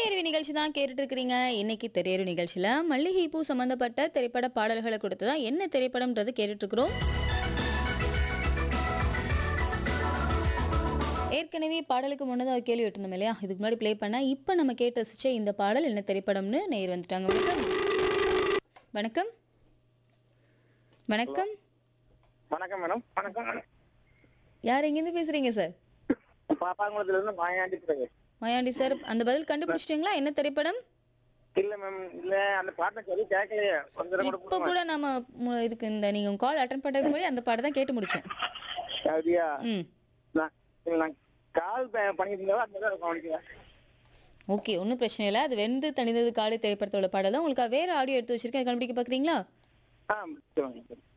திரையறிவு நிகழ்ச்சி தான் கேட்டுட்டு இருக்கிறீங்க இன்னைக்கு திரையறிவு நிகழ்ச்சியில மல்லிகை பூ சம்பந்தப்பட்ட திரைப்பட பாடல்களை கொடுத்து தான் என்ன திரைப்படம்ன்றது கேட்டுட்டு இருக்கிறோம் ஏற்கனவே பாடலுக்கு முன்னதாக ஒரு கேள்வி விட்டுருந்தோம் இல்லையா இதுக்கு முன்னாடி ப்ளே பண்ண இப்போ நம்ம கேட்டு ரசிச்ச இந்த பாடல் என்ன திரைப்படம்னு நேர் வந்துட்டாங்க வணக்கம் வணக்கம் வணக்கம் வணக்கம் மேடம் வணக்கம் யார் எங்கேருந்து பேசுறீங்க சார் பாப்பாங்குளத்துல இருந்து மாயாண்டி பேசுறேன் மயாண்டி சார் அந்த பதில் கண்டுபிடிச்சிட்டிங்களா என்ன திரைப்படம் இல்ல மேம் இல்ல அந்த பாட்டை சொல்லி கேட்கலையே ஒரு தடவை கூட இப்போ கூட நம்ம மு- இதுக்கு இந்த நீங்க கால் அட்டன் பண்றதுக்கு முன்னாடி அந்த பாட்டை தான் கேட்டு முடிச்சோம் அப்படியா ம் நான் இல்ல, நான் கால் ப- பண்ணிட்டு இருந்தவா அந்த தான் கவனிக்கிறேன் ஓகே ஒன்றும் பிரச்சனை இல்லை அது வெந்து தணிந்தது காலை திரைப்படத்தோட பாடல் தான் உங்களுக்கு வேற ஆடியோ எடுத்து வச்சிருக்கேன் அதை கண்டுபிடிக்க பார்க்குறீங்களா ஆ சொல்லுங்க